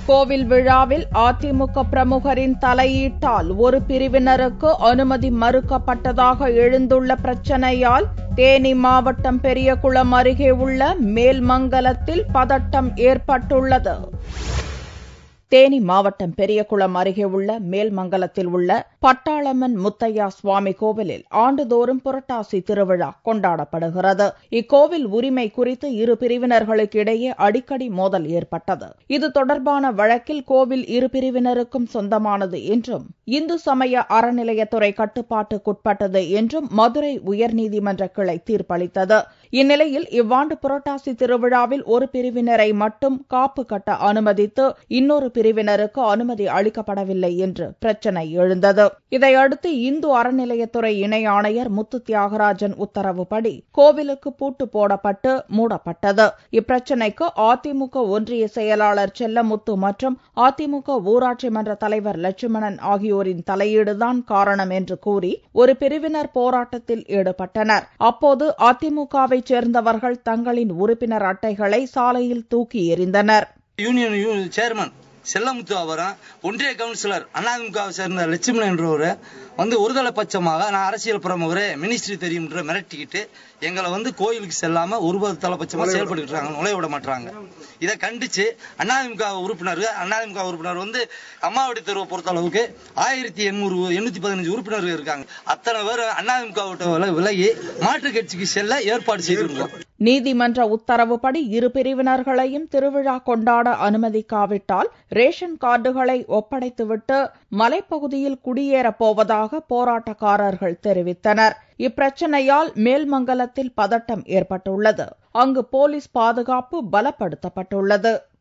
கோவில் விழாவில் அதிமுக பிரமுகரின் தலையீட்டால் ஒரு பிரிவினருக்கு அனுமதி மறுக்கப்பட்டதாக எழுந்துள்ள பிரச்சனையால் தேனி மாவட்டம் பெரியகுளம் அருகே உள்ள மேல்மங்கலத்தில் பதட்டம் ஏற்பட்டுள்ளது தேனி மாவட்டம் பெரியகுளம் அருகே உள்ள மேல்மங்கலத்தில் உள்ள பட்டாளம்மன் முத்தையா சுவாமி கோவிலில் ஆண்டுதோறும் புரட்டாசி திருவிழா கொண்டாடப்படுகிறது இக்கோவில் உரிமை குறித்து இரு பிரிவினர்களுக்கு இடையே அடிக்கடி மோதல் ஏற்பட்டது இது தொடர்பான வழக்கில் கோவில் இரு பிரிவினருக்கும் சொந்தமானது என்றும் இந்து சமய அறநிலையத்துறை கட்டுப்பாட்டுக்குட்பட்டது என்றும் மதுரை உயர்நீதிமன்ற கிளை தீர்ப்பளித்தது இந்நிலையில் இவ்வாண்டு புரட்டாசி திருவிழாவில் ஒரு பிரிவினரை மட்டும் காப்பு கட்ட அனுமதித்து இன்னொரு பிரிவினருக்கு அனுமதி அளிக்கப்படவில்லை என்று பிரச்சினை எழுந்தது இதையடுத்து இந்து அறநிலையத்துறை இணை ஆணையர் முத்து தியாகராஜன் உத்தரவுப்படி கோவிலுக்கு பூட்டு போடப்பட்டு மூடப்பட்டது இப்பிரச்சினைக்கு அதிமுக ஒன்றிய செயலாளர் செல்லமுத்து மற்றும் அதிமுக ஊராட்சி மன்ற தலைவர் லட்சுமணன் ஆகியோரின் தலையீடுதான் காரணம் என்று கூறி ஒரு பிரிவினர் போராட்டத்தில் ஈடுபட்டனர் அப்போது அதிமுகவை சேர்ந்தவர்கள் தங்களின் உறுப்பினர் அட்டைகளை சாலையில் தூக்கி எறிந்தனர் யூனியன் சேர்மன் செல்லமுத்து அவரும் ஒன்றிய கவுன்சிலர் அதிமுகவை சேர்ந்த லட்சுமணன் என்றவர் வந்து ஒருதலை பட்சமாக நான் அரசியல் பிரமுகரே மினிஸ்ட்ரி தெரியும் என்று மிரட்டிக்கிட்டு எங்களை வந்து கோயிலுக்கு செல்லாம ஒரு தலைபட்சமாக செயல்பட்டு இருக்காங்க நுழைய விட மாட்டாங்க இதை கண்டிச்சு அதிமுக உறுப்பினர் அதிமுக உறுப்பினர் வந்து அம்மாவடி தெருவை பொறுத்த அளவுக்கு ஆயிரத்தி எண்ணூறு எண்ணூத்தி பதினஞ்சு உறுப்பினர்கள் இருக்காங்க அத்தனை பேர் அதிமுக விட்ட விலகி மாற்று கட்சிக்கு செல்ல ஏற்பாடு செய்திருந்தோம் நீதிமன்ற உத்தரவுப்படி இரு பிரிவினர்களையும் திருவிழா கொண்டாட அனுமதிக்காவிட்டால் ரேஷன் கார்டுகளை ஒப்படைத்துவிட்டு மலைப்பகுதியில் குடியேறப் போவதாக போராட்டக்காரர்கள் தெரிவித்தனர் இப்பிரச்சனையால் மேல்மங்கலத்தில் பதட்டம் ஏற்பட்டுள்ளது அங்கு போலீஸ் பாதுகாப்பு பலப்படுத்தப்பட்டுள்ளது